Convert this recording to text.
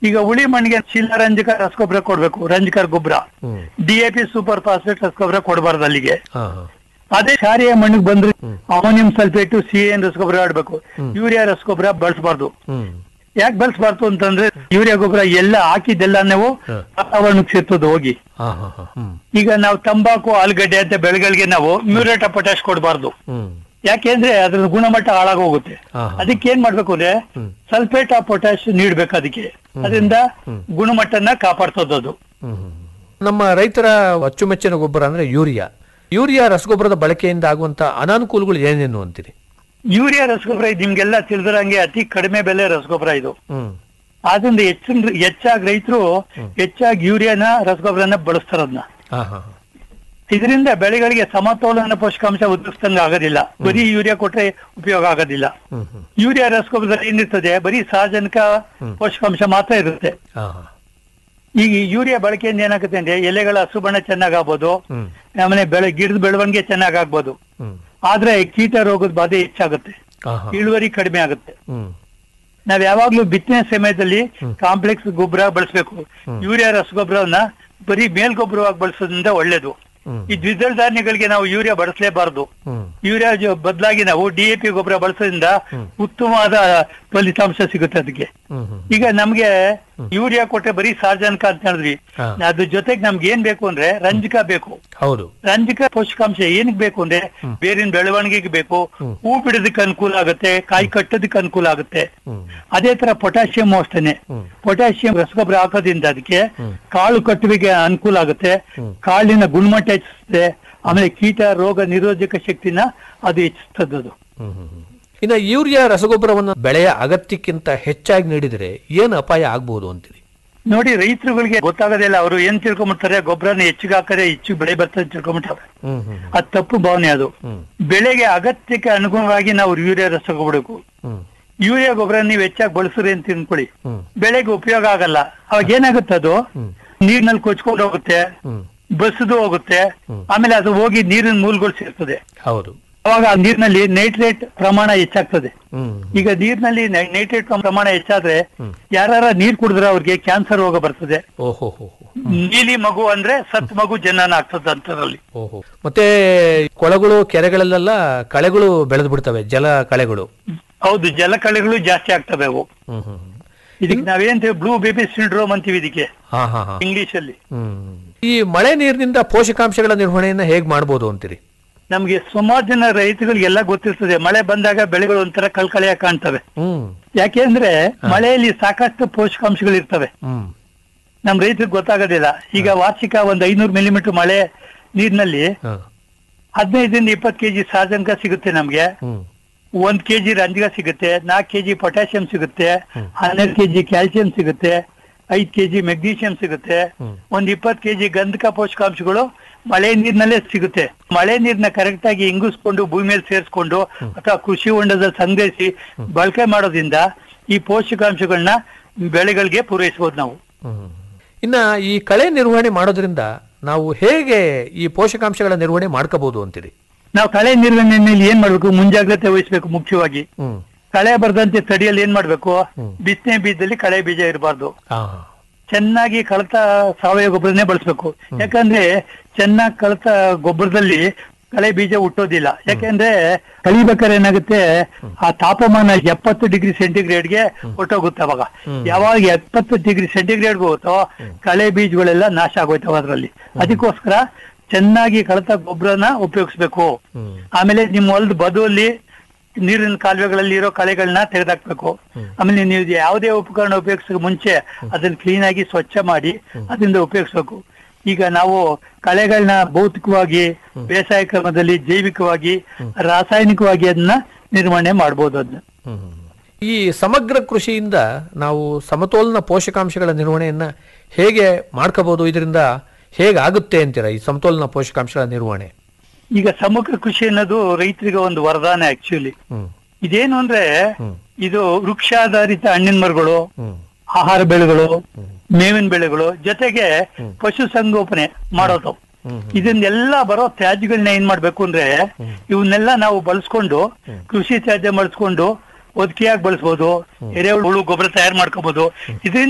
ಈಗ ಉಳಿ ಮಣ್ಣಿಗೆ ಶಿಲ ರಂಜಕ ರಸಗೊಬ್ಬರ ಕೊಡ್ಬೇಕು ರಂಜಕ ಗೊಬ್ಬರ ಹ್ಮ್ ಡಿಎಪಿ ಸೂಪರ್ ಫಾಸ್ಫೇಟ್ ರಸಗೊಬ್ಬರ ಕೊಡಬಾರ್ದು ಅಲ್ಲಿಗೆ ಹಾ ಹಾ ಅದೇ ಕ್ಷಾರಿಯ ಮಣ್ಣಿಗೆ ಬಂದ್ರೆ ಅಮೋನಿಯಂ ಸಲ್ಫೇಟ್ ಸಿ ಎನ್ ರಸಗೊಬ್ಬರ ಆಡ್ಬೇಕು ಯೂರಿಯಾ ರಸಗೊಬ್ಬರ ಬಳಸಬಾರ್ದು ಹ್ಮ್ ಯಾಕೆ ಬಳಸಬಾರ್ದು ಅಂತಂದ್ರೆ ಯೂರಿಯಾ ಗೊಬ್ಬರ ಎಲ್ಲ ಹಾಕಿದ್ದೆಲ್ಲ ನಾವು ಹ. ವಾತಾವರಣಕ್ಕೆ ಸೇರ್ತದೆ ಹೋಗಿ ಹಾ ಹಾ ಹಾ ಹ್ಮ್ ಈಗ ನಾವು ತಂಬಾಕು ಆಲೂಗಡ್ಡೆ ಅಂತ ಬೆಳೆಗಳಿಗೆ ನಾವು ಮ್ಯೂರೇಟ್ ಆಫ್ ಪೊಟ್ಯಾಶ್ ಕೊಡಬಾರ್ದು ಹ್ಮ್ ಯಾಕೆಂದ್ರೆ ಅದ್ರ ಗುಣಮಟ್ಟ ಹಾಳಾಗೋಗುತ್ತೆ ಹಾ, ಹಾ. ಅದಕ್ಕೆ ಏನ್ ಮಾಡ್ಬೇಕು ಅಂದ್ರೆ ಹ್ಮ್. ಸಲ್ಫೇಟ್ ಆಫ್ ಪೊಟ್ಯಾಶ್ ನೀಡ್ಬೇಕು ಅದಕ್ಕೆ ಅದರಿಂದ ಗುಣಮಟ್ಟನ ಕಾಪಾಡ್ತದ ಅದು ಹ್ಮ್ ಹ್ಮ್. ನಮ್ಮ ರೈತರ ಅಚ್ಚುಮೆಚ್ಚಿನ ಗೊಬ್ಬರ ಅಂದ್ರೆ ಯೂರಿಯಾ ಯೂರಿಯಾ ರಸಗೊಬ್ಬರದ ಬಳಕೆಯಿಂದ ಆಗುವಂತ ಅನಾನುಕೂಲಗಳು ಏನೇನು ಅಂತೀರಿ ಯೂರಿಯಾ ರಸಗೊಬ್ಬರ ಇದು ನಿಮ್ಗೆಲ್ಲ ತಿಳಿದಿರಂಗೆ ಅತಿ ಕಡಿಮೆ ಬೆಲೆ ರಸಗೊಬ್ಬರ ಇದು ಹ್ಮ್ ಆದ್ರಿಂದ ಹೆಚ್ಚಿನ ಹೆಚ್ಚಾಗಿ ರೈತರು ಹೆಚ್ಚಾಗಿ ಯೂರಿಯಾನ ರಸಗೊಬ್ಬರನ ಬಳಸ್ತಾರ ಅದನ್ನ ಹಾ ಹಾ ಹಾ. ಇದರಿಂದ ಬೆಳೆಗಳಿಗೆ ಸಮತೋಲನ ಪೋಷಕಾಂಶ ಒದಗಿಸ್ದಂಗ ಆಗೋದಿಲ್ಲ ಬರೀ ಯೂರಿಯಾ ಕೊಟ್ರೆ ಉಪಯೋಗ ಆಗೋದಿಲ್ಲ ಹ್ಮ್ ಹ್ಮ್ ಯೂರಿಯಾ ರಸಗೊಬ್ಬರದಲ್ಲಿ ಏನಿರ್ತದೆ ಬರೀ ಸಾರ್ವಜನಿಕ ಪೋಷಕಾಂಶ ಮಾತ್ರ ಇರುತ್ತೆ ಹಾ ಹಾ ಈಗ ಈ ಯೂರಿಯಾ ಬಳಕೆಯಿಂದ ಏನಾಗುತ್ತೆ ಅಂದ್ರೆ ಎಲೆಗಳ ಹಸು ಬಣ್ಣ ಚೆನ್ನಾಗಾಗ್ಬೋದು ಹ್ಮ್ ಆಮೇಲೆ ಬೆಳೆ ಗಿಡದ ಬೆಳವಣಿಗೆ ಚೆನ್ನಾಗಾಗ್ಬೋದು ಹ್ಮ್ ಆದ್ರೆ ಕೀಟ ರೋಗದ ಬಾಧೆ ಹೆಚ್ಚಾಗುತ್ತೆ ಹಾ ಹಾ ಇಳುವರಿ ಕಡಿಮೆ ಆಗುತ್ತೆ ಹ್ಮ್ ನಾವ್ ಯಾವಾಗ್ಲೂ ಬಿತ್ತನೆ ಸಮಯದಲ್ಲಿ ಕಾಂಪ್ಲೆಕ್ಸ್ ಗೊಬ್ಬರ ಬಳಸಬೇಕು ಯೂರಿಯಾ ರಸಗೊಬ್ಬರವನ್ನ ಬರೀ ಮೇಲ್ಗೊಬ್ಬರವಾಗಿ ಬಳಸೋದ್ರಿಂದ ಒಳ್ಳೇದು ಹ್ಮ್. ಈ ದ್ವಿದಳ ಧಾನ್ಯಗಳಿಗೆ ನಾವು ಯೂರಿಯಾ ಬಳಸಲೇಬಾರದು ಹ್ಮ್ ಯೂರಿಯಾ ಜೊ- ಬದಲಾಗಿ ನಾವು ಡಿಎಪಿ ಗೊಬ್ಬರ ಬಳಸೋದ್ರಿಂದ ಉತ್ತಮವಾದ ಫಲಿತಾಂಶ ಸಿಗುತ್ತೆ ಅದಕ್ಕೆ ಹ್ಮ್ ಹ್ಮ್ ಈಗ ನಮ್ಗೆ ಯೂರಿಯಾ ಕೊಟ್ಟೆ ಬರೀ ಸಾರ್ವಜನಿಕ ಅಂತ ಹೇಳಿದ್ವಿ ಹಾ. ಅದ್ರ ಜೊತೆಗೆ ನಮ್ಗೆ ಏನ್ ಬೇಕು ಅಂದ್ರೆ ರಂಜಕ ಬೇಕು ಹೌದು ರಂಜಕ ಪೋಷಕಾಂಶ ಏನಕ್ ಬೇಕು ಅಂದ್ರೆ ಬೇರಿನ ಬೆಳವಣಿಗೆಗೆ ಬೇಕು ಹೂ ಬಿಡೋದಕ್ಕೆ ಅನುಕೂಲ ಆಗುತ್ತೆ ಕಾಯಿ ಕಟ್ಟೋದಕ್ಕೆ ಅನುಕೂಲ ಆಗುತ್ತೆ ಹ್ಮ್ ಅದೇ ತರ ಪೊಟ್ಯಾಷಿಯಂ ಅಷ್ಟೇನೆ ಹ್ಮ್. ಪೊಟ್ಯಾಷಿಯಂ ರಸಗೊಬ್ಬರ ಹಾಕೋದ್ರಿಂದ ಅದಕ್ಕೆ ಹ್ಮ್. ಕಾಳು ಕಟ್ಟುವಿಕೆ ಅನುಕೂಲ ಆಗುತ್ತೆ ಕಾಳಿನ ಗುಣಮಟ್ಟ ಹೆಚ್ಚಿಸುತ್ತೆ ಆಮೇಲೆ ಕೀಟ ರೋಗ ನಿರೋಧಕ ಶಕ್ತಿನ ಅದು ಹೆಚ್ಚಿಸ್ತದೆ ಅದು ಹ್ಮ್ ಹ್ಮ್ ಹ್ಮ್. ಇನ್ನ ಯೂರಿಯಾ ರಸಗೊಬ್ಬರವನ್ನು ಬೆಳೆಯ ಅಗತ್ಯಕ್ಕಿಂತ ಹೆಚ್ಚಾಗಿ ನೀಡಿದರೆ ಏನು ಅಪಾಯ ಆಗ್ಬೋದು ಅಂತೀರಿ ನೋಡಿ ರೈತರುಗಳಿಗೆ ಗೊತ್ತಾಗೋದಿಲ್ಲ ಅವರು ಏನ್ ತಿಳ್ಕೊಂಬಿಡ್ತಾರೆ ಗೊಬ್ಬರನ ಹೆಚ್ಚಿಗೆ ಹಾಕರೆ ಹೆಚ್ಚಿಗೆ ಬೆಳೆ ಬರ್ತದೆ ತಿಳ್ಕೊಂಬಿಡ್ತಾರೆ ಹ್ಮ್ ಹ್ಮ್ ಅದು ತಪ್ಪು ಭಾವನೆ ಅದು ಹ್ಮ್ ಬೆಳೆಗೆ ಅಗತ್ಯಕ್ಕೆ ಅನುಗುಣವಾಗಿ ನಾವು ಯೂರಿಯಾ ರಸ ಕೊಡಬೇಕು ಹ್ಮ್ ಯೂರಿಯಾ ಗೊಬ್ಬರ ನೀವು ಹೆಚ್ಚಾಗಿ ಬಳಸ್ರಿ ಅಂತ ತಿಳ್ಕೊಳ್ಳಿ ಹ್ಮ್ ಬೆಳೆಗೆ ಉಪಯೋಗ ಆಗಲ್ಲ ಅವಾಗ ಏನಾಗುತ್ತೆ ಅದು ಹ್ಮ್. ನೀರ್ನಲ್ಲಿ ಕೊಚ್ಕೊಂಡು ಹೋಗುತ್ತೆ ಹ್ಮ್ ಬಸ್ದು ಹೋಗುತ್ತೆ ಆಮೇಲೆ ಅದು ಹೋಗಿ ನೀರಿನ ಮೂಲಗಳು ಸೇರ್ತದೆ ಹೌದು ಅವಾಗ ಆ ನೀರಿನಲ್ಲಿ ನೈಟ್ರೇಟ್ ಪ್ರಮಾಣ ಹೆಚ್ಚಾಗ್ತದೆ ಹ್ಮ್ ಈಗ ನೀರಿನಲ್ಲಿ ನೈಟ್ರೇಟ್ ಪ್ರಮಾಣ ಹೆಚ್ಚಾದ್ರೆ ಯಾರ ನೀರ್ ಕುಡಿದ್ರೆ ಅವ್ರಿಗೆ ಕ್ಯಾನ್ಸರ್ ರೋಗ ಬರ್ತದೆ ಓಹೋ ಹೋ ಹೋ. ನೀಲಿ ಮಗು ಅಂದ್ರೆ ಸತ್ ಮಗು ಜನನ ಆಗ್ತದೆ ಅಂತರಲ್ಲಿ ಓಹೋ ಮತ್ತೆ ಕೊಳಗಳು ಕೆರೆಗಳಲ್ಲೆಲ್ಲ ಕಳೆಗಳು ಬೆಳೆದು ಬಿಡ್ತವೆ ಜಲ ಕಳೆಗಳು ಹೌದು ಜಲಕಳೆಗಳು ಜಾಸ್ತಿ ಆಗ್ತವೆ ಅವು ಹ್ಮ್ ಹ್ಮ್ ಇದಕ್ಕೆ ನಾವೇನ್ ಬ್ಲೂ ಬೇಬಿ ಸಿಂಡ್ರೋಮ್ ಅಂತೀವಿ ಇದಕ್ಕೆ ಹಾ ಹಾ ಹಾ ಇಂಗ್ಲಿಷ್ ಅಲ್ಲಿ ಹ್ಮ್ ಈ ಮಳೆ ನೀರಿನಿಂದ ಪೋಷಕಾಂಶಗಳ ನಿರ್ವಹಣೆಯನ್ನ ಹೇಗ್ ಮಾಡ್ಬೋದು ಅಂತೀರಿ ನಮ್ಗೆ ಸುಮಾರು ಜನ ರೈತಗಳಿಗೆಲ್ಲ ಗೊತ್ತಿರ್ತದೆ ಮಳೆ ಬಂದಾಗ ಬೆಳೆಗಳು ಒಂಥರ ಕಳ್ಕಳೆಯ ಕಾಣ್ತವೆ ಹ್ಮ್ ಯಾಕೆಂದ್ರೆ ಮಳೆಯಲ್ಲಿ ಸಾಕಷ್ಟು ಪೋಷಕಾಂಶಗಳು ಇರ್ತವೆ ಹ್ಮ್ ನಮ್ ರೈತರಿಗೆ ಗೊತ್ತಾಗೋದಿಲ್ಲ ಈಗ ವಾರ್ಷಿಕ ಒಂದ್ ಐನೂರು ಮಿಲಿಮೀಟರ್ ಮಳೆ ನೀರಿನಲ್ಲಿ ಹಾ ಹದಿನೈದರಿಂದ ಇಪ್ಪತ್ತು ಕೆಜಿ ಸಾರ್ವಜನಿಕ ಸಿಗುತ್ತೆ ನಮ್ಗೆ ಹ್ಮ್ ಒಂದ್ ಕೆಜಿ ರಂಜಕ ಸಿಗುತ್ತೆ ನಾಲ್ಕು ಕೆಜಿ ಪೊಟ್ಯಾಸಿಯಂ ಸಿಗುತ್ತೆ ಹನ್ನೆರಡು ಕೆಜಿ ಕ್ಯಾಲ್ಸಿಯಂ ಸಿಗುತ್ತೆ ಐದ್ ಕೆಜಿ ಮೆಗ್ನೀಷಿಯಂ ಸಿಗುತ್ತೆ ಒಂದ್ ಇಪ್ಪತ್ತು ಕೆಜಿ ಗಂಧಕ ಪೋಷಕಾಂಶಗಳು ಮಳೆ ನೀರಿನಲ್ಲೇ ಸಿಗುತ್ತೆ ಮಳೆ ನೀರ್ನ ಕರೆಕ್ಟ್ ಆಗಿ ಇಂಗಿಸ್ಕೊಂಡು ಭೂಮಿ ಮೇಲೆ ಸೇರಿಸ್ಕೊಂಡು ಅಥವಾ ಕೃಷಿ ಹೊಂಡದಲ್ಲಿ ಸಂಗ್ರಹಿಸಿ ಬಳಕೆ ಮಾಡೋದ್ರಿಂದ ಈ ಪೋಷಕಾಂಶಗಳನ್ನ ಬೆಳೆಗಳಿಗೆ ಪೂರೈಸಬಹುದು ನಾವು ಹ್ಮ್. ಇನ್ನ ಈ ಕಳೆ ನಿರ್ವಹಣೆ ಮಾಡೋದ್ರಿಂದ ನಾವು ಹೇಗೆ ಈ ಪೋಷಕಾಂಶಗಳ ನಿರ್ವಹಣೆ ಮಾಡ್ಕೋಬಹುದು ಅಂತೀರಿ ನಾವು ಕಳೆ ನಿರ್ವಹಣೆಯಲ್ಲಿ ಏನ್ ಮಾಡ್ಬೇಕು ಮುಂಜಾಗ್ರತೆ ವಹಿಸ್ಬೇಕು ಮುಖ್ಯವಾಗಿ ಹ್ಮ್ ಕಳೆ ಬರದಂತೆ ತಡಿಯಲ್ಲಿ ಏನ್ ಮಾಡ್ಬೇಕು ಬಿತ್ತನೆ ಬೀಜದಲ್ಲಿ ಕಳೆ ಬೀಜ ಇರಬಾರ್ದು ಹಾ ಚೆನ್ನಾಗಿ ಕಳತ ಸಾವಯವ ಗೊಬ್ಬರನೇ ಬಳಸ್ಬೇಕು ಯಾಕಂದ್ರೆ ಚೆನ್ನಾಗಿ ಕಳತ ಗೊಬ್ಬರದಲ್ಲಿ ಕಳೆ ಬೀಜ ಹುಟ್ಟೋದಿಲ್ಲ ಯಾಕೆಂದ್ರೆ ಕಳಿಬೇಕಾದ್ರೆ ಏನಾಗುತ್ತೆ ಆ ತಾಪಮಾನ ಎಪ್ಪತ್ತು ಡಿಗ್ರಿ ಸೆಂಟಿಗ್ರೇಡ್ಗೆ ಹೊಟ್ಟೋಗುತ್ತೆ ಅವಾಗ ಯಾವಾಗ ಎಪ್ಪತ್ತು ಡಿಗ್ರಿ ಸೆಂಟಿಗ್ರೇಡ್ ಹೋಗುತ್ತೋ ಕಳೆ ಬೀಜಗಳೆಲ್ಲ ನಾಶ ಆಗೋಯ್ತವ ಅದರಲ್ಲಿ ಅದಕ್ಕೋಸ್ಕರ ಚೆನ್ನಾಗಿ ಕಳತ ಗೊಬ್ಬರನ ಉಪಯೋಗಿಸ್ಬೇಕು ಹ್ಮ್ ಆಮೇಲೆ ನಿಮ್ಮ ಹೊಲದ ಬದುವಲ್ಲಿ ನೀರಿನ ಕಾಲುವೆಗಳಲ್ಲಿ ಇರೋ ಕಳೆಗಳನ್ನ ತೆಗೆದಾಕ್ಬೇಕು ಆಮೇಲೆ ನೀವು ಯಾವುದೇ ಉಪಕರಣ ಉಪಯೋಗಿಸೋ ಮುಂಚೆ ಅದನ್ನ ಕ್ಲೀನ್ ಆಗಿ ಸ್ವಚ್ಛ ಮಾಡಿ ಅದರಿಂದ ಉಪಯೋಗಿಸ್ಬೇಕು ಈಗ ನಾವು ಕಳೆಗಳನ್ನ ಭೌತಿಕವಾಗಿ ಬೇಸಾಯ ಕ್ರಮದಲ್ಲಿ ಜೈವಿಕವಾಗಿ ರಾಸಾಯನಿಕವಾಗಿ ಅದನ್ನ ನಿರ್ವಹಣೆ ಮಾಡ್ಬೋದು ಅದನ್ನ ಹ್ಮ್. ಈ ಸಮಗ್ರ ಕೃಷಿಯಿಂದ ನಾವು ಸಮತೋಲನ ಪೋಷಕಾಂಶಗಳ ನಿರ್ವಹಣೆಯನ್ನ ಹೇಗೆ ಮಾಡ್ಕೋಬಹುದು ಇದರಿಂದ ಹೇಗಾಗುತ್ತೆ ಅಂತೀರಾ ಈ ಸಮತೋಲನ ಪೋಷಕಾಂಶಗಳ ನಿರ್ವಹಣೆ ಈಗ ಸಮಗ್ರ ಕೃಷಿ ಅನ್ನೋದು ರೈತರಿಗೆ ಒಂದು ವರದಾನ ಆಕ್ಚುಲಿ ಹ್ಮ್ ಇದೇನು ಅಂದ್ರೆ ಇದು ವೃಕ್ಷಾಧಾರಿತ ಹಣ್ಣಿನ ಮರಗಳು ಹ್ಮ್ ಆಹಾರ ಬೆಳೆಗಳು ಮೇವಿನ ಬೆಳೆಗಳು ಜೊತೆಗೆ ಪಶು ಸಂಗೋಪನೆ ಮಾಡೋದು ಇದನ್ನೆಲ್ಲ ಬರೋ ತ್ಯಾಜ್ಯಗಳನ್ನ ಏನ್ ಮಾಡ್ಬೇಕು ಅಂದ್ರೆ ಇವನ್ನೆಲ್ಲ ನಾವು ಬಳಸ್ಕೊಂಡು ಕೃಷಿ ತ್ಯಾಜ್ಯ ಬಳಸ್ಕೊಂಡು ಒದಕೆಯಾಗಿ ಬಳಸ್ಬೋದು ಎರೆಹುಳು ಗೊಬ್ಬರ ತಯಾರು ಮಾಡ್ಕೋಬಹುದು ಇದರಿಂದ